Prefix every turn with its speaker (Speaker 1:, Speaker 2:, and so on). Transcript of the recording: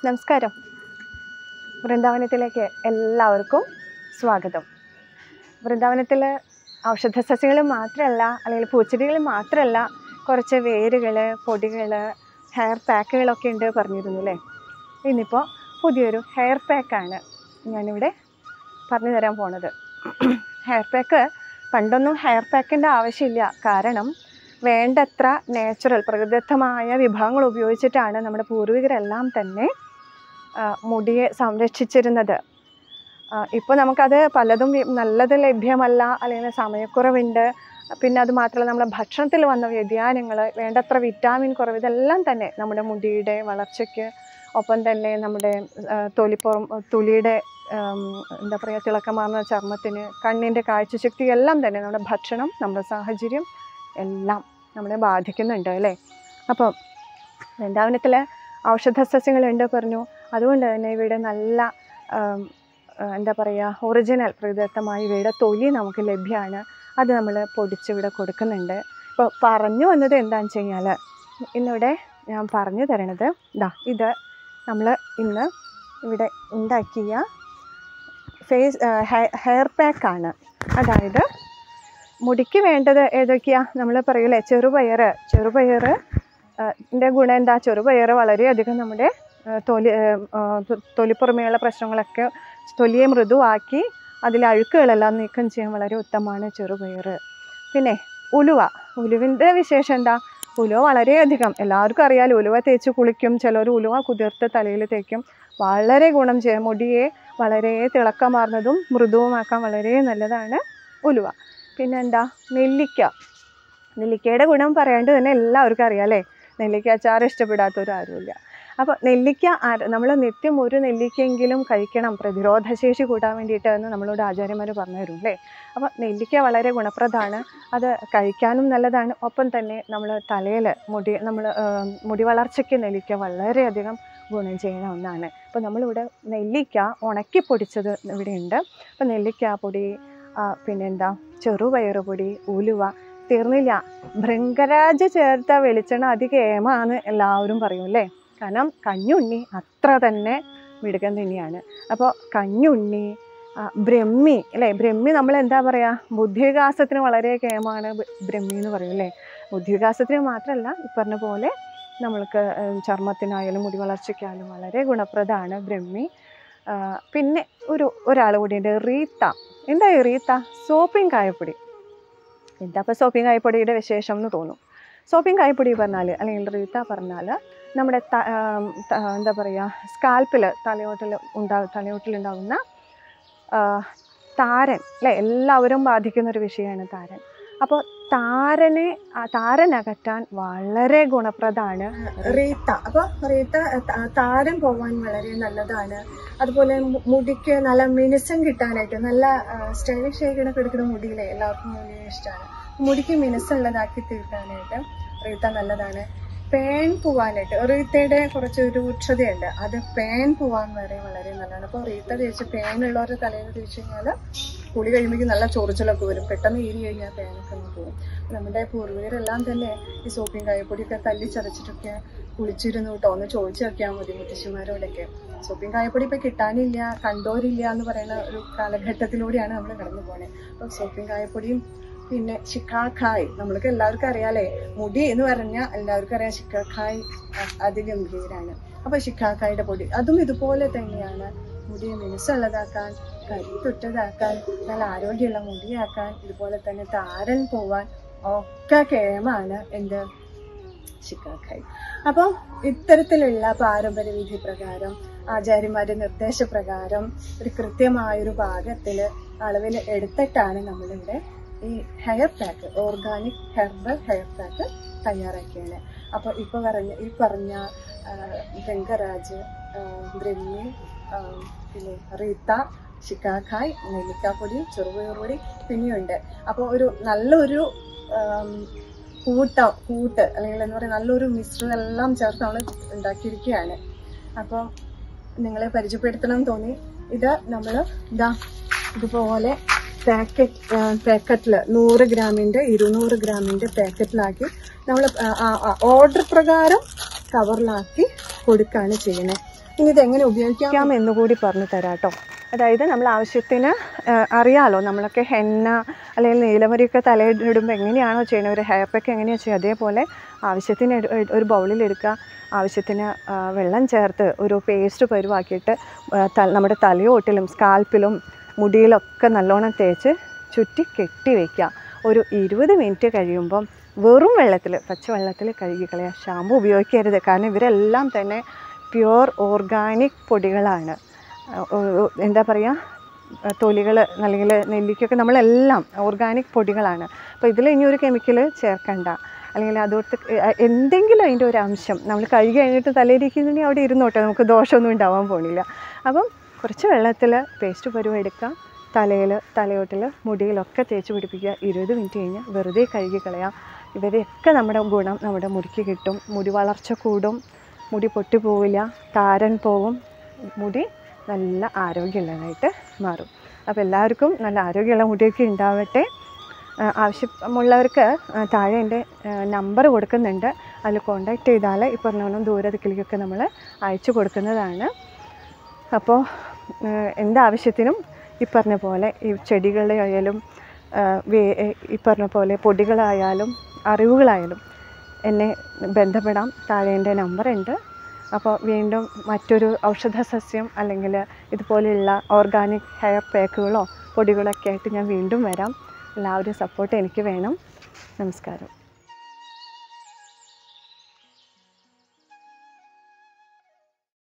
Speaker 1: നമസ്കാരം വൃന്ദാവനത്തിലേക്ക് എല്ലാവർക്കും സ്വാഗതം വൃന്ദാവനത്തിൽ ഔഷധ സസ്യങ്ങൾ മാത്രമല്ല അല്ലെങ്കിൽ പൂച്ചെടികൾ മാത്രമല്ല കുറച്ച് വേരുകൾ പൊടികൾ ഹെയർ പാക്കുകളൊക്കെ ഉണ്ട് പറഞ്ഞിരുന്നു അല്ലേ ഇന്നിപ്പോൾ പുതിയൊരു ഹെയർ പാക്കാണ് ഞാനിവിടെ പറഞ്ഞു തരാൻ പോണത് ഹെയർ പാക്ക് പണ്ടൊന്നും ഹെയർ പാക്കിൻ്റെ ആവശ്യമില്ല കാരണം വേണ്ടത്ര നാച്ചുറൽ പ്രകൃതിദത്തമായ വിഭവങ്ങൾ ഉപയോഗിച്ചിട്ടാണ് നമ്മുടെ പൂർവികരെല്ലാം തന്നെ ആ, മുടിയെ സംരക്ഷിച്ചിരുന്നത് ഇപ്പോൾ നമുക്കത് പലതും വി- നല്ലത് ലഭ്യമല്ല അല്ലെങ്കിൽ സമയക്കുറവുണ്ട് പിന്നെ അത് മാത്രമല്ല നമ്മുടെ ഭക്ഷണത്തിൽ വന്ന വ്യതിയാനങ്ങൾ വേണ്ടത്ര വിറ്റാമിൻ കുറവ് ഇതെല്ലാം തന്നെ നമ്മുടെ മുടിയുടെ വളർച്ചയ്ക്ക് ഒപ്പം തന്നെ നമ്മുടെ ആ, തൊലിപ്പുറം തൊലിയുടെ ആം, എന്താ പറയുക തിളക്കമാർന്ന ചർമ്മത്തിന് കണ്ണിൻ്റെ കാഴ്ചശക്തി എല്ലാം തന്നെ നമ്മുടെ ഭക്ഷണം നമ്മുടെ സാഹചര്യം എല്ലാം നമ്മളെ ബാധിക്കുന്നുണ്ട് അല്ലേ അപ്പം വൃന്ദാവനത്തിൽ ഔഷധ സസ്യങ്ങളുണ്ട് പറഞ്ഞു അതുകൊണ്ട് തന്നെ ഇവയുടെ നല്ല ആം, ആ, എന്താ പറയുക ഒറിജിനൽ പ്രകൃതിദത്തമായ ഇവയുടെ തൊലി നമുക്ക് ലഭ്യമാണ് അത് നമ്മൾ പൊടിച്ച് ഇവിടെ കൊടുക്കുന്നുണ്ട് ഇപ്പോൾ പറഞ്ഞു വന്നത് എന്താണെന്ന് വെച്ച് കഴിഞ്ഞാൽ ഇന്നിവിടെ ഞാൻ പറഞ്ഞു തരണത് ഇതാ ഇത് നമ്മൾ ഇന്ന് ഇവിടെ ഉണ്ടാക്കിയ ഫേസ് ഹെയർ പാക്കാണ് അതായത് മുടിക്ക് വേണ്ടത് ഏതൊക്കെയാ നമ്മൾ പറയൂലേ ചെറുപയർ ചെറുപയർ ൻ്റെ ഗുണം എന്താ ചെറുപയർ വളരെയധികം നമ്മുടെ ആ, തൊലി ആ, ആ, തൊ- തൊലിപ്പുറമേയുള്ള പ്രശ്നങ്ങളൊക്കെ തൊലിയെ മൃദുവാക്കി അതിലെ അഴുക്കുകളെല്ലാം നീക്കം ചെയ്യാൻ വളരെ ഉത്തമമാണ് ചെറുപയർ പിന്നെ ഉലുവ ഉലുവിൻ്റെ വിശേഷം എന്താ ഉലുവ വളരെയധികം എല്ലാവർക്കും അറിയാലോ ഉലുവ തേച്ച് കുളിക്കും ചിലർ ഉലുവ കുതിർത്ത് തലയിൽ തേക്കും വളരെ ഗുണം ചെയ്യും മുടിയെ വളരെ തിളക്കമാർന്നതും മൃദുവുമാക്കാൻ വളരെ നല്ലതാണ് ഉലുവ പിന്നെന്താ നെല്ലിക്ക നെല്ലിക്കയുടെ ഗുണം പറയാണ്ട് തന്നെ എല്ലാവർക്കും അറിയാം അല്ലേ നെല്ലിക്ക അച്ചാർ ഇഷ്ടപ്പെടാത്തവരും ആരുമില്ല അപ്പോൾ നെല്ലിക്ക നമ്മൾ നിത്യം ഒരു നെല്ലിക്കയെങ്കിലും കഴിക്കണം പ്രതിരോധശേഷി കൂട്ടാൻ വേണ്ടിയിട്ട് എന്ന് നമ്മളോട് ആചാര്യന്മാർ പറഞ്ഞു തരും അല്ലേ അപ്പോൾ നെല്ലിക്ക വളരെ ഗുണപ്രദമാണ് അത് കഴിക്കാനും നല്ലതാണ് ഒപ്പം തന്നെ നമ്മൾ തലയിൽ മുടി നമ്മൾ മുടി വളർച്ചയ്ക്ക് നെല്ലിക്ക വളരെയധികം ഗുണം ചെയ്യുന്ന ഒന്നാണ് അപ്പോൾ നമ്മളിവിടെ നെല്ലിക്ക ഉണക്കി പൊടിച്ചത് ഇവിടെ ഉണ്ട് അപ്പോൾ നെല്ലിക്ക പൊടി ആ, പിന്നെന്താ ചെറുപയറ് പൊടി ഉലുവ തീർന്നില്ല ഭൃംഗരാജ് ചേർത്ത വെളിച്ചെണ്ണ അതികേമാണ് എല്ലാവരും പറയും അല്ലേ കാരണം കഞ്ഞുണ്ണി അത്ര തന്നെ മിടുക്കൻ തന്നെയാണ് അപ്പോൾ കഞ്ഞുണ്ണി ആ, ബ്രഹ്മി അല്ലേ ബ്രഹ്മി നമ്മൾ എന്താ പറയുക ബുദ്ധിവികാസത്തിന് വളരെ കേമാണ് ബ- ബ്രഹ്മി എന്ന് പറയും അല്ലേ ബുദ്ധിവികാസത്തിന് മാത്രമല്ല ഈ പറഞ്ഞ പോലെ നമ്മൾക്ക് ഉം, ചർമ്മത്തിനായാലും മുടി വളർച്ചയ്ക്കായാലും വളരെ ഗുണപ്രദമാണ് ബ്രഹ്മി ആ, പിന്നെ ഒരു ഒരാൾ കൂടിയുണ്ട് റീത്ത എന്താ ഈ റീത്ത സോപ്പിങ് കായപ്പൊടി എന്താ ഇപ്പോൾ സോപ്പിങ് കായപ്പൊടിയുടെ വിശേഷം എന്ന് തോന്നും സോപ്പിങ് കായപ്പൊടി പറഞ്ഞാൽ അല്ലെങ്കിൽ റീത്ത പറഞ്ഞാൽ നമ്മുടെ ത ആം, ത- എന്താ പറയുക സ്കാൽപ്പിൽ തലയോട്ടിൽ ഉണ്ടാ തലയോട്ടിലുണ്ടാകുന്ന ആ, താരൻ അല്ലേ എല്ലാവരും ബാധിക്കുന്ന ഒരു വിഷയമാണ് താരൻ അപ്പോൾ താരനെ ആ താരൻ അകറ്റാൻ വളരെ ഗുണപ്രദമാണ് റീത്ത അപ്പോൾ റീത്ത ത- താരൻ പോവാൻ വളരെ നല്ലതാണ് അതുപോലെ മു- മുടിക്ക് നല്ല മിനുസം കിട്ടാനായിട്ട് നല്ല സ്റ്റൈലിഷ് ആയിക്കണ കിടക്കുന്ന മുടിയിലെ എല്ലാവർക്കും മുടി ഇഷ്ടമാണ് മുടിക്ക് മിനുസുള്ളതാക്കി തീർക്കാനായിട്ട് റീത്ത നല്ലതാണ് പേൻ പോവാനായിട്ട് റീത്തയുടെ കുറച്ച് രൂക്ഷതയുണ്ട് അത് പേൻ പോവാൻ വരെ വളരെ നല്ലതാണ് അപ്പോൾ റീത്ത തേച്ച് പേനുള്ളവരുടെ തലയിൽ തേച്ച് കഴിഞ്ഞാൽ കുളി കഴിയുമ്പോഴേക്കും നല്ല ചൊറിച്ചിലൊക്കെ വരും പെട്ടെന്ന് ഈരി കഴിഞ്ഞാൽ പേനൊക്കെ അങ്ങ് പോകും നമ്മുടെ പൂർവികരെല്ലാം തന്നെ ഈ സോപ്പിയും കായപ്പൊടിയൊക്കെ തല്ലി ചതച്ചിട്ടൊക്കെ കുളിച്ചിരുന്നു കേട്ടോ ഒന്ന് ചോദിച്ചു നോക്കിയാൽ മതി മുത്തശ്ശിമാരോടൊക്കെ സോപ്പിയും കായപ്പൊടി ഇപ്പൊ കിട്ടാനില്ല കണ്ടോരില്ല എന്ന് പറയുന്ന ഒരു കാലഘട്ടത്തിലൂടെയാണ് നമ്മൾ കടന്നു പോണേ അപ്പൊ സോപ്പിയും കായപ്പൊടിയും പിന്നെ ചിക്കാക്കായ് നമ്മൾക്ക് എല്ലാവർക്കും അറിയാലേ മുടി എന്ന് പറഞ്ഞാൽ എല്ലാവർക്കും അറിയാം ചിക്കാക്കായ് അ- അതിഗംഭീരാണ് അപ്പൊ ചിക്കാക്കായുടെ പൊടി അതും ഇതുപോലെ തന്നെയാണ് മുടിയെ മിനുസുള്ളതാക്കാൻ കരുത്തുറ്റതാക്കാൻ നല്ല ആരോഗ്യമുള്ള മുടിയാക്കാൻ ഇതുപോലെ തന്നെ താരൻ പോവാൻ ഒക്കെ കേമാണ് എന്ത് ചിക്കാക്കായി അപ്പം ഇത്തരത്തിലുള്ള പാരമ്പര്യ വിധി പ്രകാരം ആചാര്യന്മാരുടെ നിർദ്ദേശപ്രകാരം ഒരു കൃത്യമായൊരു പാകത്തില് അളവിൽ എടുത്തിട്ടാണ് നമ്മളിവിടെ ഈ hair pack organic herbal hair pack തയ്യാറാക്കിയത് അപ്പോൾ ഇപ്പോൾ പറഞ്ഞ ഈ പറഞ്ഞ ആ, ഗംഗരാജ് ആ, ബ്രഹ്മി ആ, പിന്നെ റീത്ത ശിക്കാഖായ് നെല്ലിക്കാപ്പൊടി ചെറുപയറുപൊടി പിന്നെയുണ്ട് അപ്പോൾ ഒരു നല്ലൊരു ആം, കൂട്ട കൂട്ട് അല്ലെങ്കിൽ എന്താ പറയുക നല്ലൊരു മിശ്രിതം എല്ലാം ചേർത്ത് നമ്മൾ ഉണ്ടാക്കിയിരിക്കുകയാണ് അപ്പോൾ നിങ്ങളെ പരിചയപ്പെടുത്തണം എന്ന് തോന്നി ഇത് നമ്മൾ ഇതാ ഇതുപോലെ പാക്കറ്റ് പാക്കറ്റിൽ നൂറ് ഗ്രാമിൻ്റെ ഇരുന്നൂറ് ഗ്രാമിൻ്റെ പാക്കറ്റിലാക്കി നമ്മൾ ഓർഡർ പ്രകാരം കവറിലാക്കി കൊടുക്കുകയാണ് ചെയ്യുന്നത്
Speaker 2: ഇനി ഇത് എങ്ങനെ ഉപയോഗിക്കാം
Speaker 1: ഉപയോഗിക്കാം എന്നുകൂടി പറഞ്ഞു തരാം കേട്ടോ അതായത് നമ്മൾ ആവശ്യത്തിന് ആ, അറിയാലോ നമ്മളൊക്കെ ഹെന്ന അല്ലെങ്കിൽ നീലമരിയൊക്കെ തലയിടുമ്പോൾ എങ്ങനെയാണോ ചെയ്യുന്നത് ഒരു ഹെയർ പാക്ക് എങ്ങനെയാണ് ചെയ്യുക അതേപോലെ ആവശ്യത്തിന് എടു- എട്- ഒരു ബൗളിലെടുക്കുക ആവശ്യത്തിന് ആ, വെള്ളം ചേർത്ത് ഒരു പേസ്റ്റ് പരുവാക്കിയിട്ട് ആ, ത- നമ്മുടെ തലയോട്ടിലും സ്കാൽപ്പിലും മുടിയിലൊക്കെ നല്ലോണം തേച്ച് ചുറ്റി കെട്ടി വയ്ക്കുക ഒരു ഇരുപത് മിനിറ്റ് കഴിയുമ്പം വെറും വെള്ളത്തിൽ പച്ചവെള്ളത്തിൽ കഴുകി കളയുക ഷാമ്പു ഉപയോഗിക്കരുത് കാരണം ഇവരെല്ലാം തന്നെ പ്യുവർ ഓർഗാനിക് പൊടികളാണ് ആ, ഒ- ഒ- എന്താ പറയുക തൊലികൾ അല്ലെങ്കിൽ നെല്ലിക്കൊക്കെ നമ്മളെല്ലാം ഓർഗാനിക് പൊടികളാണ് അപ്പോൾ ഇതിൽ ഇനി ഒരു കെമിക്കൽ ചേർക്കണ്ട അല്ലെങ്കിൽ അതോട്ട് എന്തെങ്കിലും അതിൻ്റെ ഒരു അംശം നമ്മൾ കഴുകി കഴിഞ്ഞിട്ട് തലയിരിക്കുന്നുണ്ടെങ്കിൽ അവിടെ ഇരുന്നോട്ടെ നമുക്ക് ദോഷമൊന്നും ഉണ്ടാവാൻ പോണില്ല അപ്പം കുറച്ച് വെള്ളത്തിൽ പേസ്റ്റ് പരുവം എടുക്കുക തലയിൽ തലയോട്ടിൽ മുടിയിലൊക്കെ തേച്ച് പിടിപ്പിക്കുക ഇരുപത് മിനിറ്റ് കഴിഞ്ഞ് വെറുതെ കഴുകി കളയാം ഇവരെയൊക്കെ നമ്മുടെ ഗുണം നമ്മുടെ മുടിക്ക് കിട്ടും മുടി വളർച്ച കൂടും മുടി പൊട്ടിപ്പോവില്ല താരൻ പോവും മുടി നല്ല ആരോഗ്യമുള്ളതായിട്ട് മാറും അപ്പോൾ എല്ലാവർക്കും നല്ല ആരോഗ്യമുള്ള മുടിയൊക്കെ ഉണ്ടാവട്ടെ ആ, ആവശ്യമുള്ളവർക്ക് ആ, താഴെ എൻ്റെ നമ്പർ കൊടുക്കുന്നുണ്ട് അതിൽ കോണ്ടാക്ട് ചെയ്താൽ ഈ പറഞ്ഞ പോലെ ദൂരദിക്കിലേക്കൊക്കെ നമ്മൾ അയച്ചു കൊടുക്കുന്നതാണ് അപ്പോൾ എന്താവശ്യത്തിനും ഈ പറഞ്ഞ പോലെ ഈ ചെടികളുടെ ആയാലും ആ, വേ- ഈ പറഞ്ഞ പോലെ പൊടികളായാലും അറിവുകളായാലും എന്നെ ബന്ധപ്പെടാം താഴെ എൻ്റെ നമ്പർ ഉണ്ട് അപ്പോൾ വീണ്ടും മറ്റൊരു ഔഷധ സസ്യം അല്ലെങ്കിൽ ഇതുപോലെയുള്ള ഓർഗാനിക് ഹെയർ പാക്കുകളോ പൊടികളൊക്കെ ആയിട്ട് ഞാൻ വീണ്ടും വരാം എല്ലാവരും സപ്പോർട്ട് എനിക്ക് വേണം നമസ്കാരം